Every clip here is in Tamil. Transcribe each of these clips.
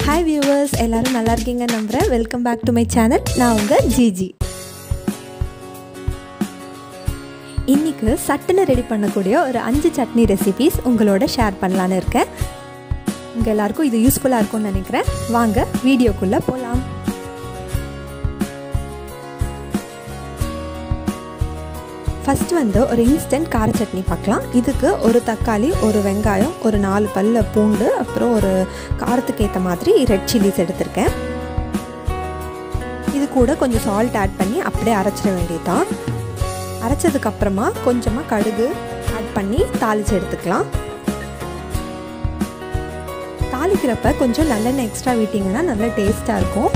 ஹாய் வியூவர்ஸ் எல்லாரும் நல்லா இருக்கீங்க நம்புகிறேன் welcome back to my channel நான் உங்கள் ஜிஜி இன்றைக்கு சட்டுன்னு ரெடி பண்ணக்கூடிய ஒரு அஞ்சு சட்னி ரெசிபீஸ் உங்களோட ஷேர் பண்ணலான்னு இருக்கேன் உங்கள் எல்லாருக்கும் இது யூஸ்ஃபுல்லாக இருக்கும்னு நினைக்கிறேன் வாங்க வீடியோக்குள்ளே போகலாம் ஃபஸ்ட் வந்து ஒரு இன்ஸ்டன்ட் கார சட்னி பார்க்கலாம் இதுக்கு ஒரு தக்காளி ஒரு வெங்காயம் ஒரு நாலு பல்ல பூண்டு அப்புறம் ஒரு காரத்துக்கு ஏற்ற மாதிரி ரெட் சில்லிஸ் எடுத்திருக்கேன் இது கூட கொஞ்சம் சால்ட் ஆட் பண்ணி அப்படியே அரைச்சிட வேண்டியதுதான் அரைச்சதுக்கப்புறமா கொஞ்சமாக கடுகு ஆட் பண்ணி தாளித்து எடுத்துக்கலாம் தாளிக்கிறப்ப கொஞ்சம் நல்லெண்ணெய் எக்ஸ்ட்ரா விட்டிங்கன்னா நல்லா டேஸ்ட்டாக இருக்கும்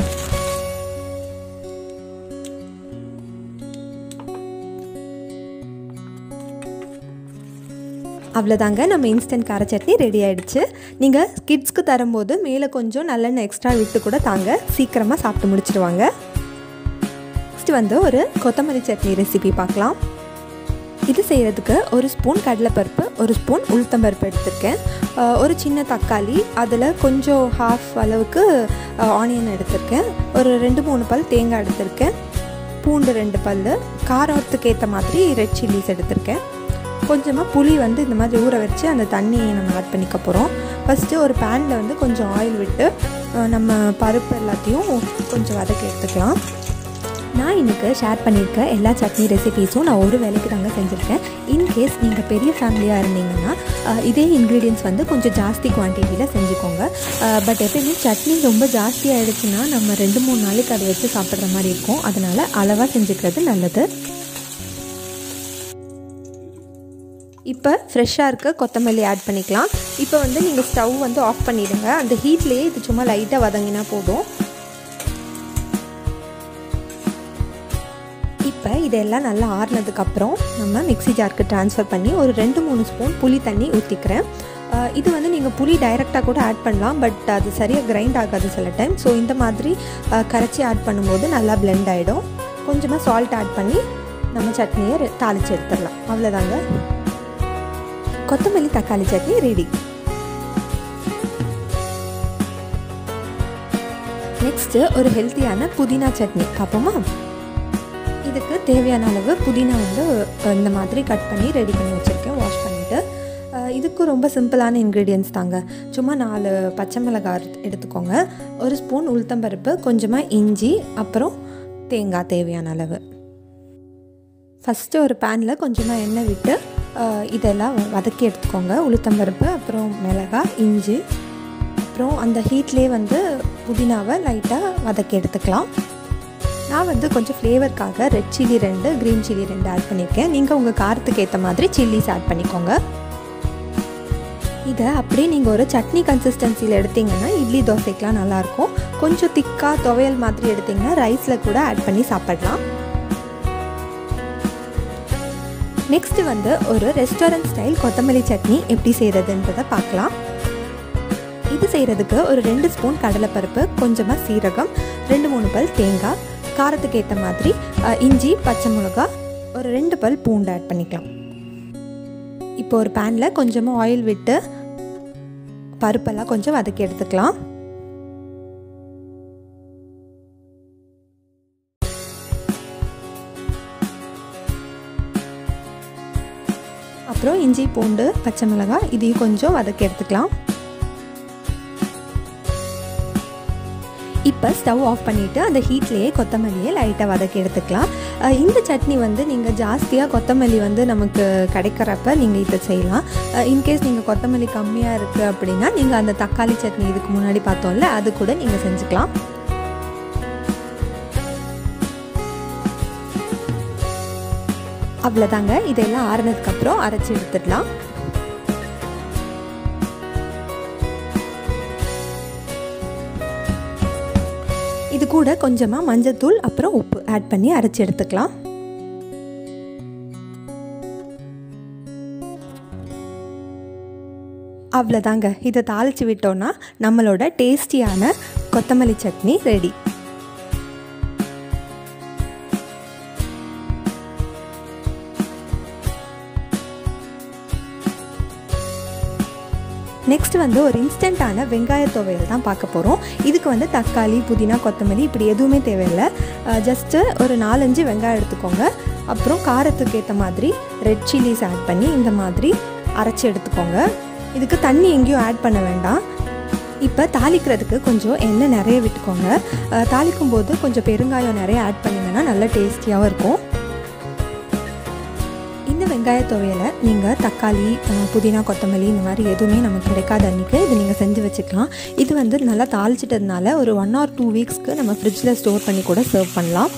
அவ்வளோதாங்க நம்ம இன்ஸ்டன்ட் கார சட்னி ரெடி ஆகிடுச்சு நீங்கள் கிட்ஸ்க்கு தரும்போது மேலே கொஞ்சம் நல்லெண்ணெய் எக்ஸ்ட்ரா விட்டு கூட தாங்க சீக்கிரமாக சாப்பிட்டு முடிச்சிடுவாங்க நெக்ஸ்ட் வந்து ஒரு கொத்தமல்லி சட்னி ரெசிபி பார்க்கலாம் இது செய்கிறதுக்கு ஒரு ஸ்பூன் கடலைப்பருப்பு ஒரு ஸ்பூன் உளுத்தம்பருப்பு எடுத்திருக்கேன் ஒரு சின்ன தக்காளி அதில் கொஞ்சம் ஹாஃப் அளவுக்கு ஆனியன் எடுத்திருக்கேன் ஒரு ரெண்டு மூணு பல் தேங்காய் எடுத்திருக்கேன் பூண்டு ரெண்டு பல் காரத்துக்கு ஏற்ற மாதிரி ரெட் சில்லிஸ் எடுத்திருக்கேன் கொஞ்சமாக புளி வந்து இந்த மாதிரி ஊற வச்சு அந்த தண்ணியை நம்ம ஆட் பண்ணிக்க போகிறோம் ஃபஸ்ட்டு ஒரு பேனில் வந்து கொஞ்சம் ஆயில் விட்டு நம்ம பருப்பு எல்லாத்தையும் கொஞ்சம் வதக்கி எடுத்துக்கலாம் நான் இன்றைக்கி ஷேர் பண்ணியிருக்க எல்லா சட்னி ரெசிபீஸும் நான் ஒரு வேலைக்கு தாங்க செஞ்சுருக்கேன் இன்கேஸ் நீங்கள் பெரிய ஃபேமிலியாக இருந்தீங்கன்னா இதே இன்க்ரீடியன்ஸ் வந்து கொஞ்சம் ஜாஸ்தி குவான்டிட்டியில் செஞ்சுக்கோங்க பட் எப்பயுமே சட்னி ரொம்ப ஜாஸ்தி ஆகிடுச்சுன்னா நம்ம ரெண்டு மூணு நாளைக்கு அதை வச்சு சாப்பிட்ற மாதிரி இருக்கும் அதனால் அளவாக செஞ்சுக்கிறது நல்லது இப்போ ஃப்ரெஷ்ஷாக இருக்க கொத்தமல்லி ஆட் பண்ணிக்கலாம் இப்போ வந்து நீங்கள் ஸ்டவ் வந்து ஆஃப் பண்ணிவிடுங்க அந்த ஹீட்லேயே இது சும்மா லைட்டாக வதங்கினா போதும் இப்போ இதெல்லாம் நல்லா ஆறுனதுக்கப்புறம் நம்ம மிக்சி ஜாருக்கு ட்ரான்ஸ்ஃபர் பண்ணி ஒரு ரெண்டு மூணு ஸ்பூன் புளி தண்ணி ஊற்றிக்கிறேன் இது வந்து நீங்கள் புளி டைரெக்டாக கூட ஆட் பண்ணலாம் பட் அது சரியாக கிரைண்ட் ஆகாது சில டைம் ஸோ இந்த மாதிரி கரைச்சி ஆட் பண்ணும்போது நல்லா பிளெண்ட் ஆகிடும் கொஞ்சமாக சால்ட் ஆட் பண்ணி நம்ம சட்னியை தாளித்து எடுத்துடலாம் அவ்வளோதாங்க கொத்தமல்லி தக்காளி சட்னி ரெடி நெக்ஸ்ட்டு ஒரு ஹெல்த்தியான புதினா சட்னி பார்ப்போமா இதுக்கு தேவையான அளவு புதினா வந்து இந்த மாதிரி கட் பண்ணி ரெடி பண்ணி வச்சுருக்கேன் வாஷ் பண்ணிவிட்டு இதுக்கு ரொம்ப சிம்பிளான இன்க்ரீடியன்ஸ் தாங்க சும்மா நாலு பச்சை மிளகாய் எடுத்துக்கோங்க ஒரு ஸ்பூன் உளுத்தம்பருப்பு கொஞ்சமாக இஞ்சி அப்புறம் தேங்காய் தேவையான அளவு ஃபஸ்ட்டு ஒரு பேனில் கொஞ்சமாக எண்ணெய் விட்டு இதெல்லாம் வதக்கி எடுத்துக்கோங்க உளுத்தம்பருப்பு அப்புறம் மிளகாய் இஞ்சி அப்புறம் அந்த ஹீட்லேயே வந்து புதினாவை லைட்டாக வதக்கி எடுத்துக்கலாம் நான் வந்து கொஞ்சம் ஃப்ளேவருக்காக ரெட் சில்லி ரெண்டு க்ரீன் சில்லி ரெண்டு ஆட் பண்ணியிருக்கேன் நீங்கள் உங்கள் காரத்துக்கு ஏற்ற மாதிரி சில்லிஸ் ஆட் பண்ணிக்கோங்க இதை அப்படியே நீங்கள் ஒரு சட்னி கன்சிஸ்டன்சியில் எடுத்திங்கன்னா இட்லி தோசைக்கெலாம் நல்லாயிருக்கும் கொஞ்சம் திக்காக துவையல் மாதிரி எடுத்திங்கன்னா ரைஸில் கூட ஆட் பண்ணி சாப்பிடலாம் நெக்ஸ்ட் வந்து ஒரு ரெஸ்டாரண்ட் ஸ்டைல் கொத்தமல்லி சட்னி எப்படி செய்கிறதுன்றதை பார்க்கலாம் இது செய்கிறதுக்கு ஒரு ரெண்டு ஸ்பூன் கடலைப்பருப்பு கொஞ்சமாக சீரகம் ரெண்டு மூணு பல் தேங்காய் காரத்துக்கு ஏற்ற மாதிரி இஞ்சி பச்சை மிளகா ஒரு ரெண்டு பல் பூண்டு ஆட் பண்ணிக்கலாம் இப்போ ஒரு பேனில் கொஞ்சமாக ஆயில் விட்டு பருப்பெல்லாம் கொஞ்சம் வதக்கி எடுத்துக்கலாம் அப்புறம் இஞ்சி பூண்டு பச்சை மிளகாய் இதையும் கொஞ்சம் வதக்கி எடுத்துக்கலாம் இப்போ ஸ்டவ் ஆஃப் பண்ணிவிட்டு அந்த ஹீட்லேயே கொத்தமல்லியை லைட்டாக வதக்கி எடுத்துக்கலாம் இந்த சட்னி வந்து நீங்கள் ஜாஸ்தியாக கொத்தமல்லி வந்து நமக்கு கிடைக்கிறப்ப நீங்கள் இதை செய்யலாம் இன்கேஸ் நீங்கள் கொத்தமல்லி கம்மியாக இருக்குது அப்படின்னா நீங்கள் அந்த தக்காளி சட்னி இதுக்கு முன்னாடி பார்த்தோம்ல அது கூட நீங்கள் செஞ்சுக்கலாம் அவ்வளோதாங்க இதெல்லாம் ஆறுனதுக்கப்புறம் அரைச்சி எடுத்துடலாம் இது கூட கொஞ்சமாக மஞ்சத்தூள் அப்புறம் உப்பு ஆட் பண்ணி அரைச்சி எடுத்துக்கலாம் அவ்வளோதாங்க இதை தாளித்து விட்டோன்னா நம்மளோட டேஸ்டியான கொத்தமல்லி சட்னி ரெடி நெக்ஸ்ட் வந்து ஒரு இன்ஸ்டண்ட்டான வெங்காய துவையல் தான் பார்க்க போகிறோம் இதுக்கு வந்து தக்காளி புதினா கொத்தமல்லி இப்படி எதுவுமே தேவையில்லை ஜஸ்ட்டு ஒரு நாலஞ்சு வெங்காயம் எடுத்துக்கோங்க அப்புறம் காரத்துக்கு ஏற்ற மாதிரி ரெட் சில்லிஸ் ஆட் பண்ணி இந்த மாதிரி அரைச்சி எடுத்துக்கோங்க இதுக்கு தண்ணி எங்கேயும் ஆட் பண்ண வேண்டாம் இப்போ தாளிக்கிறதுக்கு கொஞ்சம் எண்ணெய் நிறைய விட்டுக்கோங்க தாளிக்கும் போது கொஞ்சம் பெருங்காயம் நிறைய ஆட் பண்ணிங்கன்னா நல்ல டேஸ்டியாகவும் இருக்கும் இந்த வெங்காய துவையலை நீங்கள் தக்காளி புதினா கொத்தமல்லி இந்த மாதிரி எதுவுமே நமக்கு கிடைக்காத அன்றைக்கி இது நீங்கள் செஞ்சு வச்சுக்கலாம் இது வந்து நல்லா தாளிச்சிட்டதுனால ஒரு ஒன் ஆர் டூ வீக்ஸ்க்கு நம்ம ஃப்ரிட்ஜில் ஸ்டோர் பண்ணி கூட சர்வ் பண்ணலாம்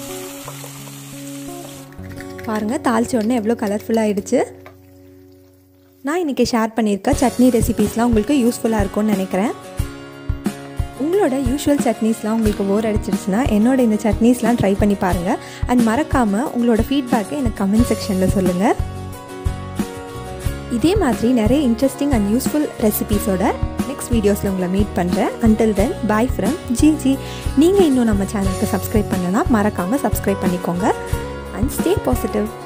பாருங்கள் தாளித்த உடனே எவ்வளோ கலர்ஃபுல்லாக ஆகிடுச்சு நான் இன்றைக்கி ஷேர் பண்ணியிருக்க சட்னி ரெசிபீஸ்லாம் உங்களுக்கு யூஸ்ஃபுல்லாக இருக்கும்னு நினைக்கிறேன் உங்களோட யூஷுவல் சட்னிஸ்லாம் உங்களுக்கு போர் அடிச்சிருச்சுன்னா என்னோட இந்த சட்னிஸ்லாம் ட்ரை பண்ணி பாருங்கள் அண்ட் மறக்காமல் உங்களோட ஃபீட்பேக்கை எனக்கு கமெண்ட் செக்ஷனில் சொல்லுங்கள் இதே மாதிரி நிறைய இன்ட்ரெஸ்டிங் அண்ட் யூஸ்ஃபுல் ரெசிபீஸோட நெக்ஸ்ட் வீடியோஸில் உங்களை மீட் பண்ணுறேன் until then bye from G G நீங்கள் இன்னும் நம்ம சேனலுக்கு சப்ஸ்கிரைப் பண்ணனா மறக்காமல் சப்ஸ்கிரைப் பண்ணிக்கோங்க அண்ட் ஸ்டே பாசிட்டிவ்